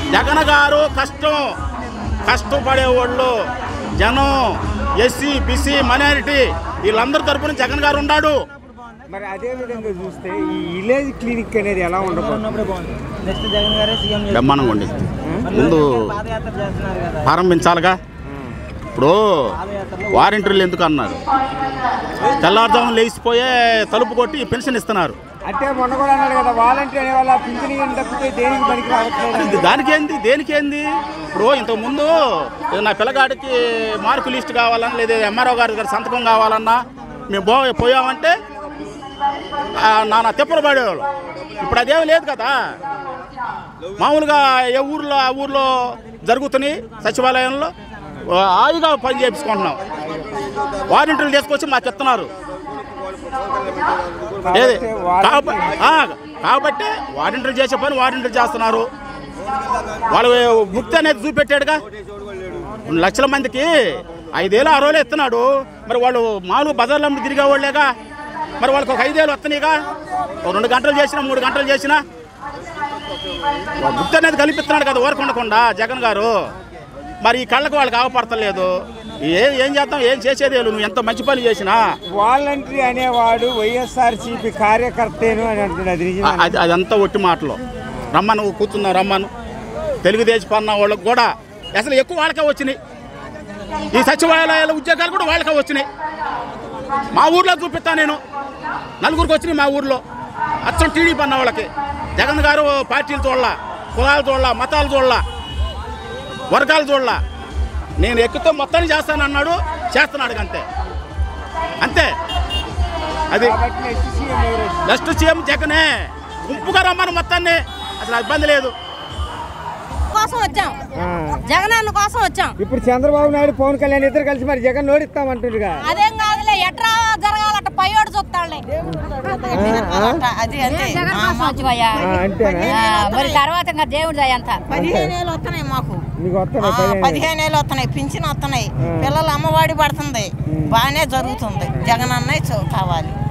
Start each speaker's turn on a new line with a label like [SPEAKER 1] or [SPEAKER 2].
[SPEAKER 1] జగన్ గారు కష్టం కష్టపడేవాళ్ళు జనం ఎస్సీ బీసీ మైనారిటీ వీళ్ళందరి తరపున జగన్ గారు ఉన్నాడు
[SPEAKER 2] మరి అదే విధంగా చూస్తే ఈ విలేజ్ క్లినిక్ అనేది ఎలా ఉండబోతుంది
[SPEAKER 3] నెక్స్ట్ జగన్ గారే సీఎం
[SPEAKER 1] బ్రహ్మాండంగా ఉండి ముందు
[SPEAKER 3] పాదయాత్ర చేస్తున్నారు కదా
[SPEAKER 1] ప్రారంభించాలిగా ఇప్పుడు వారంటీలు ఎందుకు అన్నారు తెల్లారుజామున లేచిపోయే తలుపు కొట్టి పెన్షన్ ఇస్తున్నారు
[SPEAKER 2] అంటే మొన్న కూడా అన్నాడు కదా వాలంటీర్ అనే వాళ్ళ పింఛని తప్పితే దేనికి పనికి రావట్లేదు
[SPEAKER 1] ఇది దానికి ఏంది దేనికి ఏంది ఇప్పుడు ఇంతకు ముందు నా పిల్లగాడికి మార్కు లిస్ట్ కావాలన్నా లేదా ఎంఆర్ఓ గారి దగ్గర సంతకం కావాలన్నా మేము పో పోయామంటే ఆ, నాన్న తిప్పలు పడేవాళ్ళు ఇప్పుడు అదేం లేదు కదా మామూలుగా ఏ ఊర్లో ఆ ఊర్లో జరుగుతున్నాయి సచివాలయంలో ఆ, హాయిగా పని చేయించుకుంటున్నాం వారంటీలు తీసుకొచ్చి మాకు ఇస్తున్నారు ఏది కాబ- ఆ, కాబట్టి వారంటీలు చేసే పని వారంటీలు చేస్తున్నారు వాళ్ళు ముక్తి అనేది చూపెట్టాడుగా రెండు లక్షల మందికి ఐదేళ్ళు ఆరు వేలు ఇస్తున్నాడు మరి వాళ్ళు మామూలు బజార్లో అమ్ముడు తిరిగే వాళ్ళేగా మరి వాళ్ళకి ఒక ఐదేళ్ళు వస్తున్నాయిగా ఒక రెండు గంటలు చేసినా మూడు గంటలు చేసినా ముక్తి అనేది కల్పిస్తున్నాడు కదా ఊరకు ఉండకుండా జగన్ గారు మరి ఈ కళ్ళకు వాళ్ళకి ఆగపడతలేదు ఏం ఏం చేద్దాం ఏం చేసేది లేదు. నువ్వు ఎంత మంచి పని చేసినా
[SPEAKER 2] వాలంటీర్ అనేవాడు వైఎస్ఆర్ సిపి కార్యకర్తేను అని అంటున్నాడు అది నిజమే
[SPEAKER 1] అది అదంతా ఒట్టి మాటలు రమ్మను కూర్చున్నాం రమ్మను తెలుగుదేశం పన్న వాళ్ళకి కూడా అసలు ఎక్కువ వాళ్ళకే వచ్చినాయి ఈ సచివాలయాల ఉద్యోగాలు కూడా వాళ్ళకే వచ్చినాయి మా ఊర్లో చూపిస్తా నేను నలుగురికి వచ్చినాయి మా ఊర్లో అచ్చం టీడీపీ అన్న వాళ్ళకి జగన్ గారు పార్టీలు చూడాల కులాలు చూడాల మతాలు చూడాల వర్గాలు చూడాల నేను ఎక్కుతో మొత్తాన్ని చేస్తానన్నాడు చేస్తున్నాడు అంతే అంతే అది
[SPEAKER 2] కాబట్టి నెక్స్ట్ సీఎం ఎవరు?
[SPEAKER 1] నెక్స్ట్ సీఎం జగనే గుంపుగా రమ్మని మొత్తాన్ని అసలు ఇబ్బంది లేదు
[SPEAKER 4] కోసం వచ్చాం
[SPEAKER 2] ఆ.
[SPEAKER 4] జగన్ అన్న కోసం వచ్చాం
[SPEAKER 2] ఇప్పుడు చంద్రబాబు నాయుడు పవన్ కళ్యాణ్ ఇద్దరు కలిసి మరి జగన్ ఓడిస్తామంటుండగా
[SPEAKER 4] అదేం కాదులే ఎట్రా జరగాలట పైయోడు చూస్తాడులే
[SPEAKER 5] అది అంతే
[SPEAKER 4] జగన్ కోసం వచ్చివయ్యా
[SPEAKER 2] ఆ, అంతేనా
[SPEAKER 4] ఆ, మరి తర్వాత ఇంకా దేవుడి అంతా
[SPEAKER 5] పదిహేను ఏళ్ళు వస్తున్నాయి మాకు
[SPEAKER 2] మీకు
[SPEAKER 5] ఆ,
[SPEAKER 2] వస్తాడు పదిహేను
[SPEAKER 5] పదిహేను ఏళ్ళు వస్తున్నాయి పింఛన్ వస్తున్నాయి పిల్లలు అమ్మవాడి పడుతుంది బాగానే జరుగుతుంది జగన్ అన్నయ్య చూ- కావాలి